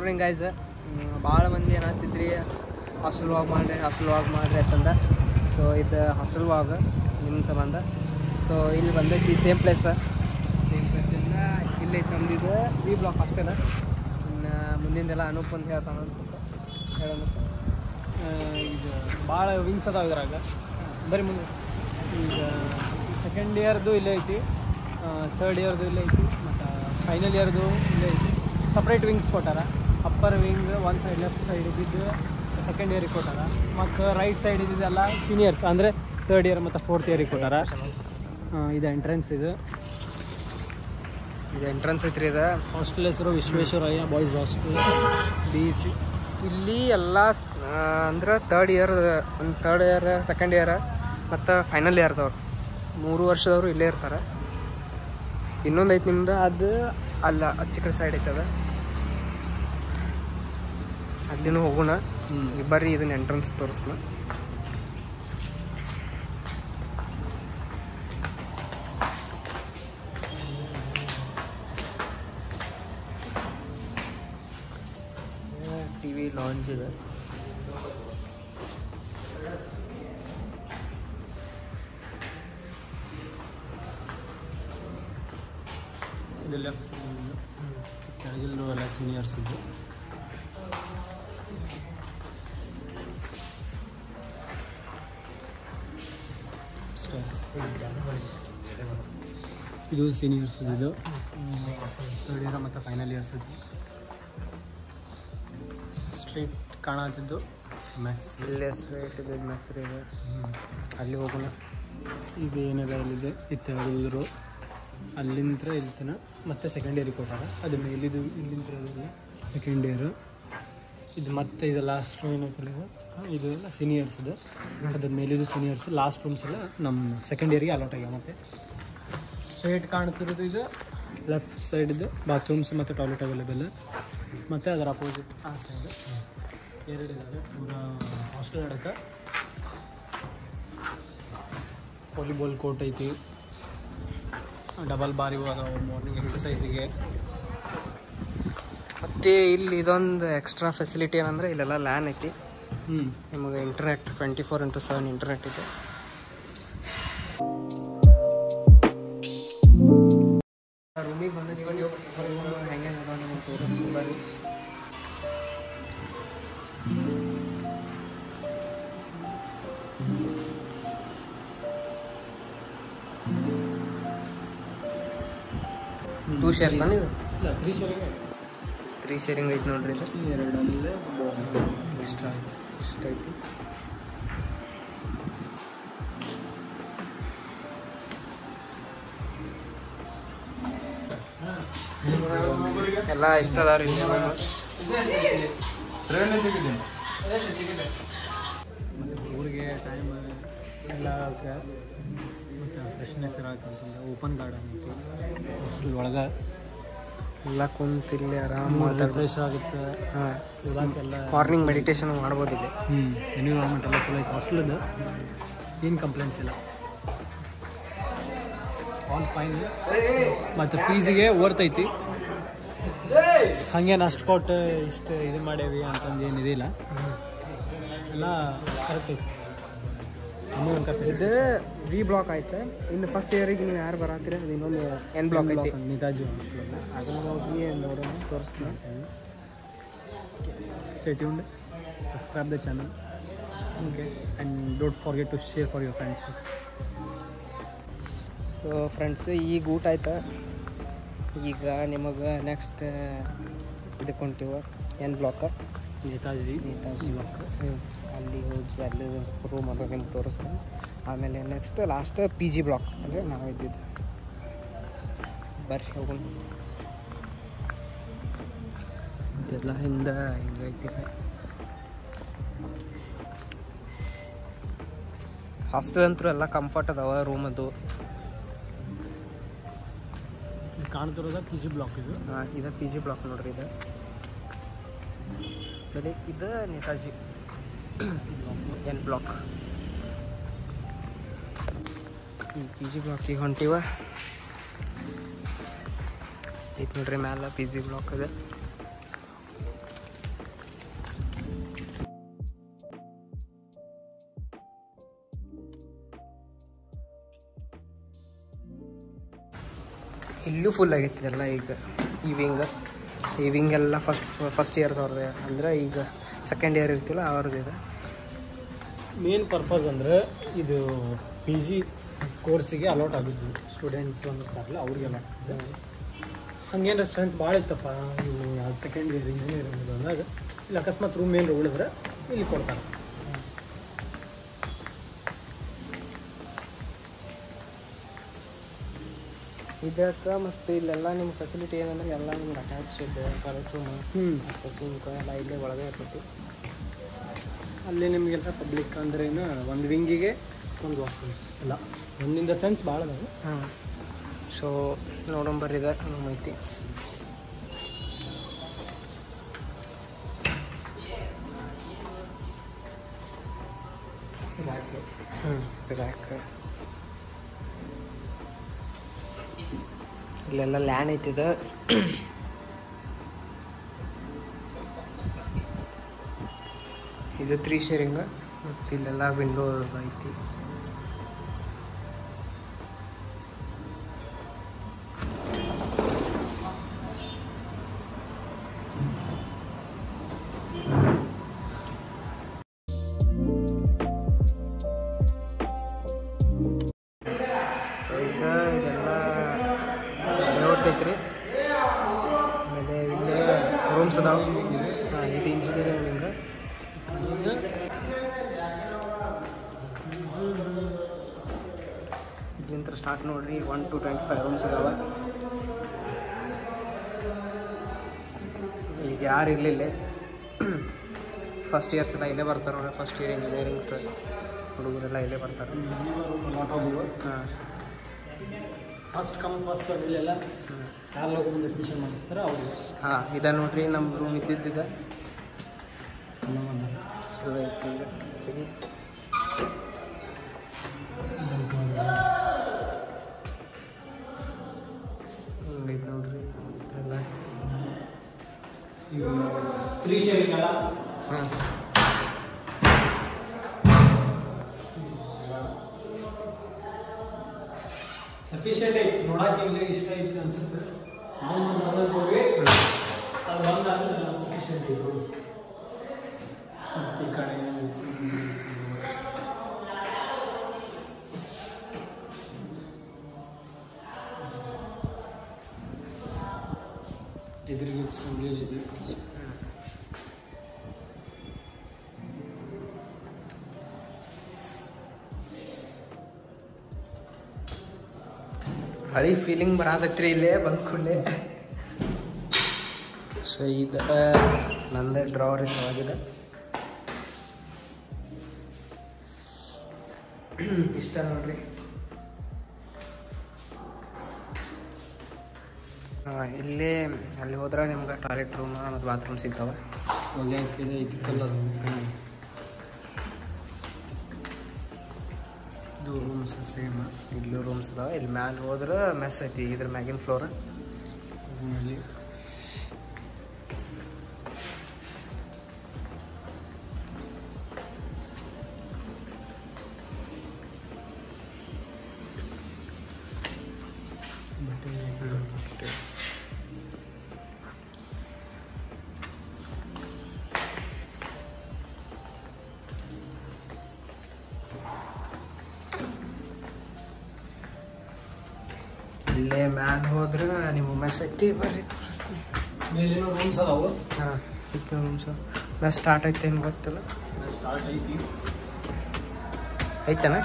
Morning guys ಭಾಳ ಮಂದಿ ಏನಂತಿದ್ರಿ hostel ವಾಗ್ ಮಾಡಿರಿ ಹಾಸ್ಟೆಲ್ ವಾಗ್ ಮಾಡಿರಿ ಅಂತಂದ ಸೊ ಇದು ಹಾಸ್ಟೆಲ್ ವಾಗ್ ನಿಮ್ಮ ಸಂಬಂಧ ಸೊ ಇಲ್ಲಿ ಬಂದೈತಿ ಸೇಮ್ ಪ್ಲೇಸ್ ಸೇಮ್ ಪ್ಲೇಸಿಂದ ಇಲ್ಲಿ ಐತೆ ನಮ್ದು ಇದು ವಿ ಬ್ಲಾಕ್ ಹಾಸ್ಟೆಲ್ ಇನ್ನು ಮುಂದಿಂದೆಲ್ಲ ಅನೂಪ್ ಅಂತ ಹೇಳ್ತಾನೆ ಅನ್ಸುತ್ತೆ ಹೇಳೋಣ ಇದು ಭಾಳ ವಿಂಗ್ಸ್ ಅದಾವ ಇದ್ರಾಗ ಬರೀ ಮುಂದೆ ಈಗ ಸೆಕೆಂಡ್ ಇಯರ್ದು ಇಲ್ಲೇ ಐತಿ ಥರ್ಡ್ ಇಯರ್ದು ಇಲ್ಲೇ ಐತಿ ಮತ್ತು ಫೈನಲ್ ಇಯರ್ದು ಇಲ್ಲೇ ಐತಿ ಸಪ್ರೇಟ್ ವಿಂಗ್ಸ್ ಕೊಟ್ಟಾರ upper wing one side left side ಇದ್ದಿದ್ದು ಸೆಕೆಂಡ್ ಇಯರಿಗೆ ಕೊಟ್ಟಾರ ಮತ್ತು ರೈಟ್ ಸೈಡ್ ಇದ್ದಿದ್ದೆಲ್ಲ ಸೀನಿಯರ್ಸ್ ಅಂದರೆ ಥರ್ಡ್ ಇಯರ್ ಮತ್ತು ಫೋರ್ತ್ ಇಯರಿಗೆ ಕೊಟ್ಟಾರ ಆ, ಇದು ಎಂಟ್ರೆನ್ಸ್ ಇದು ಇದು ಎಂಟ್ರೆನ್ಸ್ ಐತ್ರಿ ಇದು ಹಾಸ್ಟೆಲ್ ಹೆಸರು Visvesvaraya boys hostel B C ಇಲ್ಲಿ ಎಲ್ಲ ಅಂದ್ರೆ ತರ್ಡ್ ಇಯರ್ ಒಂದು ತರ್ಡ್ ಇಯರ್ ಸೆಕೆಂಡ್ ಇಯರ್ ಮತ್ತು ಫೈನಲ್ ಇಯರ್ದವ್ರು ಮೂರು ವರ್ಷದವರು ಇಲ್ಲೇ ಇರ್ತಾರೆ ಇನ್ನೊಂದು ಐತೆ ನಿಮ್ದು ಅದು ಅಲ್ಲ ಆಚೆ ಕಡೆ ಸೈಡ್ ಐತೆ ಅದು ಅಲ್ಲಿನೂ ಹೋಗೋಣ ಈಗ ಬರ್ರಿ ಇದನ್ನ ಎಂಟ್ರೆನ್ಸ್ ತೋರಿಸ್ನ ಟಿ ವಿ ಲಾಂಚ್ ಇದೆ ಇದು ಲೆಫ್ಟ್ ಸೈಡ್ ಕೆಳಗಿಲ್ಲು ಎಲ್ಲ ಸೀನಿಯರ್ಸ್ ಇದ್ದು Stairs. ಇದು ಸೀನಿಯರ್ಸ್ ಇದು ಥರ್ಡ್ ಇಯರ್ ಮತ್ತು ಫೈನಲ್ ಇಯರ್ಸ್ ಇದು ಸ್ಟ್ರೀಟ್ ಕಾಣತ್ತಿದ್ದು ಮೆಸ್ ಇಲ್ಲೇ ಸ್ಟ್ರೈಟ್ ಇದೆ ಹೆಸರು ಇದೆ ಅಲ್ಲಿ ಹೋಗೋಣ ಇದು ಏನಿದೆ ಇಲ್ಲಿದೆ ಇತ್ಯಾದಿದ್ರು ಅಲ್ಲಿಂದ ಇಲ್ಲಿ ತನ ಮತ್ತೆ ಸೆಕೆಂಡ್ ಇಯರಿಗೆ ಕೊಟ್ಟಾರ ಅದು ಮೇಲಿದು ಇಲ್ಲಿಂದ ಸೆಕೆಂಡ್ ಇಯರ್ ಇದು ಮತ್ತೆ ಇದು ಲಾಸ್ಟ್ ಏನೈತಲ್ಲ ಇದು ಆ, ಇದು ಎಲ್ಲ ಸೀನಿಯರ್ಸ್ ಇದು ಅದ್ರ ಮೇಲಿದು ಸೀನಿಯರ್ಸ್ ಲಾಸ್ಟ್ ರೂಮ್ಸ್ ಎಲ್ಲ ನಮ್ಮ ಸೆಕೆಂಡ್ ಇಯರ್ಗೆ ಅಲಾಟ್ ಆಗ್ಯಾವ ಮತ್ತೆ ಸ್ಟ್ರೇಟ್ ಕಾಣ್ತಿರೋದು ಇದು ಲೆಫ್ಟ್ ಸೈಡ್ ಇದು ಬಾತ್ರೂಮ್ಸ್ ಮತ್ತು ಟಾಯ್ಲೆಟ್ ಅವೈಲೇಬಲ್ ಮತ್ತು ಅದರ ಅಪೋಸಿಟ್ ಆ ಸೈಡ್ ಎರಡು ಇದ್ದಾವೆ ಪೂರಾ ಹಾಸ್ಟೆಲ್ ಅಡಕ ವಾಲಿಬಾಲ್ ಕೋರ್ಟ್ ಐತಿ ಡಬಲ್ ಬಾರಿ ಅದಾವ ಮಾರ್ನಿಂಗ್ ಎಕ್ಸಸೈಸಿಗೆ ಮತ್ತೆ ಇಲ್ಲಿ ಇದೊಂದು ಎಕ್ಸ್ಟ್ರಾ ಫೆಸಿಲಿಟಿ ಏನಂದ್ರೆ ಇಲ್ಲೆಲ್ಲ ಲ್ಯಾನ್ ಐತಿ ಹ್ಞೂ ನಿಮಗೆ internet twenty four into seven internet ಇದೆ ರೂಮಿಗೆ ಬಂದಿದ್ದೀವಿ ಹೆಂಗೆ ನಿಮಗೆ ತೋರಿಸ್ತೀನಿ ಬರ್ರಿ ಟೂ ಶೇರ್ಸ್ ಇದು ಇಲ್ಲ ತ್ರೀ ಶೇರಿಂಗ್ ತ್ರೀ ಶೇರಿಂಗ್ ಐತಿ ನೋಡ್ರಿ ಇದು ಎರಡಲ್ಲೇ ಇಷ್ಟ ಇಷ್ಟ ಐತಿ ಎಲ್ಲ ಇಷ್ಟ ಅದಾವ್ರಿ ಇಲ್ಲಿ ಮತ್ತು ಊರಿಗೆ ಟೈಮ್ ಎಲ್ಲ ಮತ್ತು ಫ್ರೆಶ್ನೆಸ್ ಇರತ್ತಂತಂದ್ರೆ ಓಪನ್ ಗಾರ್ಡನ್ ಐತಿ ಹಾಸ್ಟೆಲ್ ಒಳಗೆ ಎಲ್ಲ ಕುಂತಿಲ್ಲಿ ಆರಾಮ್ ಮೂರು ಮಾತಾಡ್ಬೋದು ಫ್ರೆಶ್ ಆಗುತ್ತೆ ಹಾಂ ಓದಾಕೆಲ್ಲ ಮಾರ್ನಿಂಗ್ ಮೆಡಿಟೇಷನ್ ಮಾಡ್ಬೋದು ಇಲ್ಲಿ ಹ್ಞೂ ಎನ್ವಿರಾನ್ಮೆಂಟ್ ಎಲ್ಲ ಚಲೋ ಐತೆ ಹಾಸ್ಟೆಲ್ದು ಏನು ಕಂಪ್ಲೇಂಟ್ಸ್ ಇಲ್ಲ ಆಲ್ ಫೈನ್ ಮತ್ತು ಫೀಸಿಗೆ ಐತಿ ಹಂಗೇನು ಅಷ್ಟು ಕೊಟ್ಟು ಇಷ್ಟು ಇದು ಮಾಡೇವಿ ಅಂತಂದು ಏನು ಇದಿಲ್ಲ ಎಲ್ಲ ಕರೆಕ್ಟ್ ಐತಿ ನಮಗೂ ಒಂಥರ ಇದು ವಿ ಬ್ಲಾಕ್ ಆಯ್ತು ಇನ್ನು ಫಸ್ಟ್ ಇಯರಿಗೆ ನೀವು ಯಾರು ಬರತ್ತೀರ ಅದು ಇನ್ನೊಂದು ಎನ್ ಬ್ಲಾಕ್ ಐತಿ ನೇತಾಜಿ ಹಾಸ್ಟೆಲ್ ಅದನ್ನ ಹೋಗಿ ನೋಡೋಣ ತೋರಿಸ್ತೀನಿ Stay tuned. Subscribe the channel. Okay. And don't forget to share for your friends. So friends ಈಗ ಊಟ ಆಯ್ತು ಈಗ ನಿಮಗೆ ನೆಕ್ಸ್ಟ್ ಇದಕ್ಕೆ ಹೊಂಟಿವ N block Netaji Netaji block ಅಲ್ಲಿ ಹೋಗಿ ಅಲ್ಲಿ ರೂಮ್ ಅದು ನಿಮ್ಗೆ ತೋರಿಸ್ತೀನಿ ಆಮೇಲೆ next last P G block ಅಂದರೆ ನಾವು ಇದ್ದಿದ್ದು ಬರ್ರಿ ಹೋಗೋಣ ಇದೆಲ್ಲ ಹಿಂದೆ ಹಿಂಗೈತಿ ಹಾಸ್ಟೆಲ್ ಅಂತೂ ಎಲ್ಲ ಕಂಫರ್ಟ್ ಅದಾವ ರೂಮ್ ಅದು ಕಾಣ್ತಿರೋದ ಪಿ ಜಿ ಬ್ಲಾಕ್ ಇದು ಹಾಂ ಇದು ಪಿ ಜಿ ಬ್ಲಾಕ್ ನೋಡ್ರಿ ಇದು ಆಮೇಲೆ ಇದು ನೇತಾಜಿ ಎನ್ ಬ್ಲಾಕ್ ಈ ಪಿ ಜಿ ಬ್ಲಾಕಿಗೆ ಹೊಂಟಿವ ಐತೆ ನೋಡ್ರಿ ಮ್ಯಾಲ ಪಿ ಜಿ ಬ್ಲಾಕ್ ಇದೆ ಇಲ್ಲೂ ಫುಲ್ ಆಗೈತಿ ಎಲ್ಲ ಈಗ ಈ ವಿಂಗ್ ಈ ವಿಂಗ್ ಎಲ್ಲ ಫಸ್ಟ್ ಫಸ್ಟ್ ಇಯರ್ದವ್ರದ್ದು ಅಂದ್ರೆ ಈಗ ಸೆಕೆಂಡ್ ಇಯರ್ ಇರ್ತಿಲ್ಲ ಅವ್ರದ್ದು ಇದೆ ಮೇನ್ ಪರ್ಪಸ್ ಅಂದರೆ ಇದು ಪಿ ಜಿ ಕೋರ್ಸಿಗೆ ಅಲಾಟ್ ಆಗಿದ್ದು ಸ್ಟೂಡೆಂಟ್ಸ್ ಬಂದಿರ್ತಾರಲ್ಲ ಅವ್ರಿಗೆ ಅಲಾಟ್ ಆಗಿದೆ ಹಂಗೇನಾರ ಸ್ಟ್ರೆಂತ್ ಭಾಳ ಇತ್ತಪ್ಪ ಇವು ಯಾವ್ದು ಸೆಕೆಂಡ್ ಇಯರ್ ಇಂಜಿನಿಯರಿಂಗ್ ಅಂದಾಗ ಇಲ್ಲಿ ಅಕಸ್ಮಾತ್ ರೂಮ್ ಏನು ಉಳಿದ್ರೆ ಇಲ್ಲಿ ಕೊಡ್ತಾರೆ ಇದಕ್ಕೆ ಮತ್ತು ಇಲ್ಲೆಲ್ಲ ನಿಮ್ಮ ಫೆಸಿಲಿಟಿ ಏನಂದ್ರೆ ಎಲ್ಲ ನಿಮ್ಗೆ ಅಟ್ಯಾಚ್ ಇದೆ ಕಾಲೇಜ್ ರೂಮ್ ಹ್ಞೂ ಮತ್ತು ಸಿಂಕ್ ಎಲ್ಲ ಇಲ್ಲೇ ಒಳಗೆ ಇರ್ತೈತಿ ಅಲ್ಲಿ ನಿಮಗೆಲ್ಲ ಪಬ್ಲಿಕ್ ಅಂದ್ರೆ ಏನು ಒಂದು ವಿಂಗಿಗೆ ಒಂದು ವಾಶ್ರೂಮ್ಸ್ ಎಲ್ಲ ಒಂದಿಂದ ಸೆನ್ಸ್ ಭಾಳ ಅದಾವೆ ಹಾಂ ಸೊ ನೋಡಂಬರಿದೆ ನಮ್ಮ ಐತಿ ಹ್ಞೂ ರ್ಯಾಕ್ ಇಲ್ಲೆಲ್ಲ ಲ್ಯಾಂಡ್ ಐತಿದ ಇದು ತ್ರೀ ಶೇರಿಂಗ್ ಮತ್ತು ಇಲ್ಲೆಲ್ಲ ವಿಂಡೋ ಐತಿ ಸೊ ಇದು ಇದೆಲ್ಲ ಲೇಔಟ್ ಐತ್ರಿ ಆಮೇಲೆ ಇಲ್ಲೇ ರೂಮ್ಸ್ ಅದಾವ ಹಾಂ ಇದು ಇಂಜಿನಿಯರಿಂಗ್ ವಿಂಗ್ ಇಲ್ಲಿಂದ ಸ್ಟಾರ್ಟ್ ನೋಡ್ರಿ one to twenty five rooms ಅದಾವ ಈಗ ಯಾರು ಇರಲಿಲ್ಲ ಫಸ್ಟ್ ಇಯರ್ಸ್ ಎಲ್ಲ ಇಲ್ಲೇ ಬರ್ತಾರೆ ನೋಡ್ರಿ ಫಸ್ಟ್ ಇಯರ್ ಇಂಜಿನಿಯರಿಂಗ್ಸ್ ಹುಡುಗರೆಲ್ಲ ಇಲ್ಲೇ ಬರ್ತಾರೆ ಲಾಟ್ ಆಗುವ ಹಾಂ ಫಸ್ಟ್ ಕಮ್ ಫಸ್ಟ್ ಇಲ್ಲೆಲ್ಲ ಯಾರು ಬಂದು ಅಡ್ಮಿಷನ್ ಮಾಡಿಸ್ತಾರೆ ಅವ್ರು ಹಾಂ ಇದ ನೋಡ್ರಿ ನಮ್ಮ ರೂಮ್ ಇದ್ದಿದ್ದಿದೆ ಎಲ್ಲ ಬಂದಾರೆ ಚಲೋ ಐತಿ ಈಗ ತೆಗಿ. ಹಿಂಗೈತಿ ನೋಡ್ರಿ ಎಲ್ಲ ಈಗ ತ್ರೀ ಶೇರಿಂಗ್ ಅಲ್ಲ ಹಾಂ ಸಫಿಷಿಯಂಟ್ ಐತಿ ನೋಡಕ್ಕೆ ಇಲ್ಲಿ ಇಷ್ಟ ಐತಿ ಅನ್ಸುತ್ತೆ ನಾವು ಮೊದಲು ಹೋಗಿ ಅದು ಬಂದಾದ್ಮೇಲೆ ಸಫಿಷಿಯಂಟ್ ಐತಿ ಮತ್ತೆ ಈ ಕಡೆ ಎದುರಿಗೆ ವಿಲೇಜ್ ಇದೆ ಹಳಿ ಫೀಲಿಂಗ್ ಬರಾತೈತ್ರಿ ಇಲ್ಲೇ ಬಂದ ಕೂಡಲೇ ಸೊ ಇದು ನಂದೇ ಡ್ರಾವರ್ ಇಷ್ಟವಾಗಿದೆ ಇಷ್ಟ ನೋಡ್ರಿ ಆ, ಇಲ್ಲೇ ಅಲ್ಲಿ ಹೋದ್ರೆ ನಿಮ್ಗೆ ಟಾಯ್ಲೆಟ್ ರೂಮ್ ಮತ್ತು ಬಾತ್ರೂಮ್ ಸಿಗ್ತಾವೆ ಒಳ್ಳೆ ಇದೆ ಇದು ಕಲರ್ ಇದು ರೂಮ್ಸ್ ಸೇಮ್ ಇಲ್ಲೂ ರೂಮ್ಸ್ ಅದಾವೆ ಇಲ್ಲಿ ಮ್ಯಾಲೆ ಹೋದ್ರೆ ಮೆಸ್ ಐತಿ ಇದ್ರ ಮ್ಯಾಗಿನ ಫ್ಲೋರ್ ರೂಮಲ್ಲಿ ಇಲ್ಲೇ ಮ್ಯಾಲೆ ಹೋದ್ರೆ ನಿಮ್ಮ ಮೆಸ್ ಐತಿ ಬರ್ರಿ ತೋರಿಸ್ತೀನಿ ಮೇಲೇನೋ ರೂಮ್ಸ್ ಅದಾವು ಹಾಂ ಇತ್ತು ರೂಮ್ಸ್ ಮೆಸ್ ಸ್ಟಾರ್ಟ್ ಐತೆ ಏನು ಗೊತ್ತಿಲ್ಲ ಸ್ಟಾರ್ಟ್ ಐತಿ ಐತನ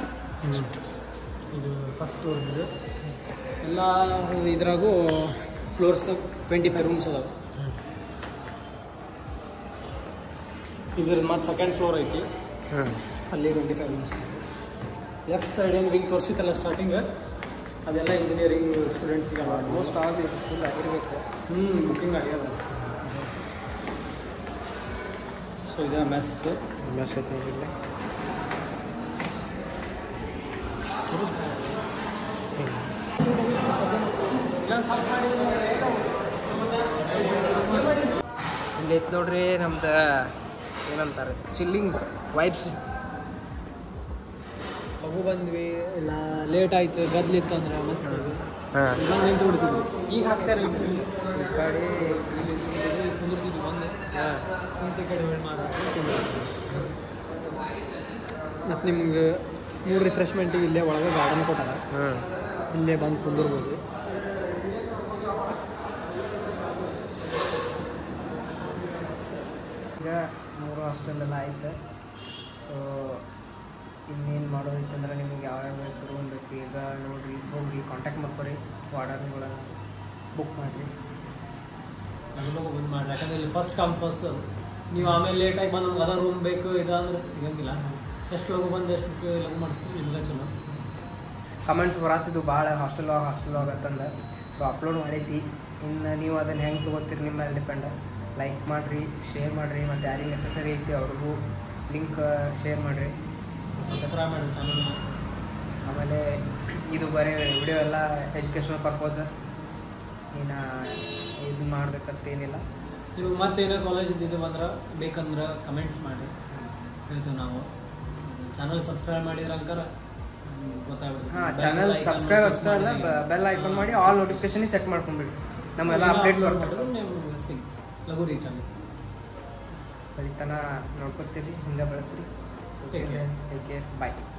ಇದು ಫಸ್ಟ್ ಫ್ಲೋರ್ ಇದೆ ಎಲ್ಲ ಇದ್ರಾಗೂ ಫ್ಲೋರ್ಸ್ ಟ್ವೆಂಟಿ ಫೈವ್ ರೂಮ್ಸ್ ಅದಾವೆ ಇದ್ರದ್ದು ಮತ್ತು ಸೆಕೆಂಡ್ ಫ್ಲೋರ್ ಐತಿ ಹ್ಞೂ ಅಲ್ಲಿ twenty five rooms left side ಏನು ವಿಂಗ್ ತೋರಿಸಿತ್ತಲ್ಲ ಸ್ಟಾರ್ಟಿಂಗ್ ಅದೆಲ್ಲ ಇಂಜಿನಿಯರಿಂಗ್ ಸ್ಟೂಡೆಂಟ್ಸಿಗೆ ಆಲ್ಮೋಸ್ಟ್ ಆಗಿ ಫುಲ್ ಆಗಿರ್ಬೇಕು ಹ್ಞೂ ಬುಕ್ಕಿಂಗ್ ಆಗ್ಯದ ಸೊ ಇದೆ ಮೆಸ್ ಮೆಸ್ ಐತೆ ನೋಡಿಲ್ಲ ಇಲ್ಲಿ ಐತೆ ನೋಡ್ರಿ ನಮ್ದು ಏನಂತಾರೆ ಚಿಲ್ಲಿಂಗ್ ವೈಬ್ಸ್ ಲಘು ಬಂದ್ವಿ ಇಲ್ಲ ಲೇಟ್ ಆಯ್ತು ಗದ್ಲಿತ್ತು ಅಂದ್ರೆ ಮಸ್ತ್ ಹಾಂ ಇನ್ನೊಂದು ನಿಂತು ಬಿಡ್ತಿದ್ವಿ ಈಗ ಹಾಕ್ಸ್ಯಾರ ಇಲ್ಲಿ ಇಲ್ಲಿ ಈ ಕಡೆ ಇಲ್ಲಿ ಕುಂದಿರ್ತಿದ್ವಿ ಒಂದೇ ಹಾಂ ಕುಂತಿ ಕಡೆ ವೇಟ್ ಮತ್ತು ನಿಮ್ಗೆ ಮೂರು ರಿಫ್ರೆಶ್ಮೆಂಟಿಗೆ ಇಲ್ಲೇ ಒಳಗೆ ಗಾರ್ಡನ್ ಕೊಟ್ಟಾರ ಹಾಂ ಇಲ್ಲೇ ಬಂದು ಕುಂದಿರ್ಬೋದು ಈಗ ಮೂರು ಹಾಸ್ಟೆಲೆಲ್ಲ ಆಯ್ತು ಸೊ ಇನ್ನೇನು ಮಾಡೋದಿತ್ತಂದ್ರೆ ನಿಮಗೆ ಯಾವ್ಯಾವ ಬೇಕು ರೂಮ್ ಬೇಕು ಈಗ ನೋಡಿರಿ ಹೋಗಿ ಕಾಂಟ್ಯಾಕ್ಟ್ ಮಾಡ್ಕೊರಿ ವಾರ್ಡನ್ಗಳೆಲ್ಲ ಬುಕ್ ಮಾಡಿರಿ ನಮ್ಮನ್ನು ಬಂದು ಮಾಡ್ರಿ ಯಾಕಂದ್ರೆ ಇಲ್ಲಿ ಫಸ್ಟ್ ಕಮ್ ಫಸ್ಟ್ ನೀವು ಆಮೇಲೆ ಲೇಟಾಗಿ ಬಂದು ನಮ್ಗೆ ಅದ ರೂಮ್ ಬೇಕು ಇದು ಅಂದ್ರೆ ಸಿಗಂಗಿಲ್ಲ ಎಷ್ಟು ಲಗು ಬಂದು ಎಷ್ಟು ಲಗು ಮಾಡಿಸ್ತೀವಿ ನಿಮ್ಗೆ ಚಲೋ ಕಮೆಂಟ್ಸ್ ಬರತ್ತಿದ್ದು ಭಾಳ ಹಾಸ್ಟೆಲ್ ಹೋಗಿ ಹಾಸ್ಟೆಲ್ ಹೋಗತ್ತಂದ ಸೊ ಅಪ್ಲೋಡ್ ಮಾಡೈತಿ ಇನ್ನು ನೀವು ಅದನ್ನು ಹೆಂಗೆ ತೊಗೋತೀರಿ ನಿಮ್ಮ ಮೇಲೆ ಡಿಪೆಂಡ್ ಲೈಕ್ ಮಾಡಿರಿ ಶೇರ್ ಮಾಡಿರಿ ಮತ್ತು ಯಾರಿಗೆ ನೆಸಸರಿ ಐತಿ ಅವ್ರಿಗೂ ಲಿಂಕ್ ಶೇರ್ ಮಾಡಿರಿ ಸಬ್ಸ್ಕ್ರೈಬ್ ಮಾಡಿ ಚಾನಲ್ ಆಮೇಲೆ ಇದು ಬರೀ ವಿಡಿಯೋ ಎಲ್ಲ ಎಜುಕೇಷನಲ್ ಪರ್ಪಸ್ ಇನ್ನು ಇದು ಮಾಡ್ಬೇಕಂತೇನಿಲ್ಲ ನೀವು ಮತ್ತೇನೋ ಕಾಲೇಜ್ ಇದ್ದಿದ್ದು ಬಂದ್ರೆ ಬೇಕಂದ್ರೆ ಕಮೆಂಟ್ಸ್ ಮಾಡಿ ಹೇಳ್ತೀವಿ ನಾವು ಚಾನಲ್ ಸಬ್ಸ್ಕ್ರೈಬ್ ಮಾಡಿದ್ರೆ ಅಂಕರ ಗೊತ್ತಾಗ್ಬಿಡುತ್ತೆ ಹಾಂ ಚಾನಲ್ ಸಬ್ಸ್ಕ್ರೈಬ್ ಅಷ್ಟೇ ಅಲ್ಲ ಬೆಲ್ ಐಕಾನ್ ಮಾಡಿ ಆಲ್ ನೋಟಿಫಿಕೇಶನ್ ಸೆಟ್ ಮಾಡ್ಕೊಂಡ್ಬಿಡಿ ನಮ್ಮೆಲ್ಲ ಅಪ್ಡೇಟ್ಸ್ ಬರ್ತವೆ ನಿಮ್ಗೆ ಸಿಗ್ ಲಘು ರೀಚ್ ಆಗುತ್ತೆ ಅಲ್ಲಿ ತನ ನೋಡ್ಕೊತೀರಿ ಹಿಂಗೆ ಬೆಳೆಸ್ರಿ Take care. ಟೇಕ್ ಕೇರ್ ಬಾಯ್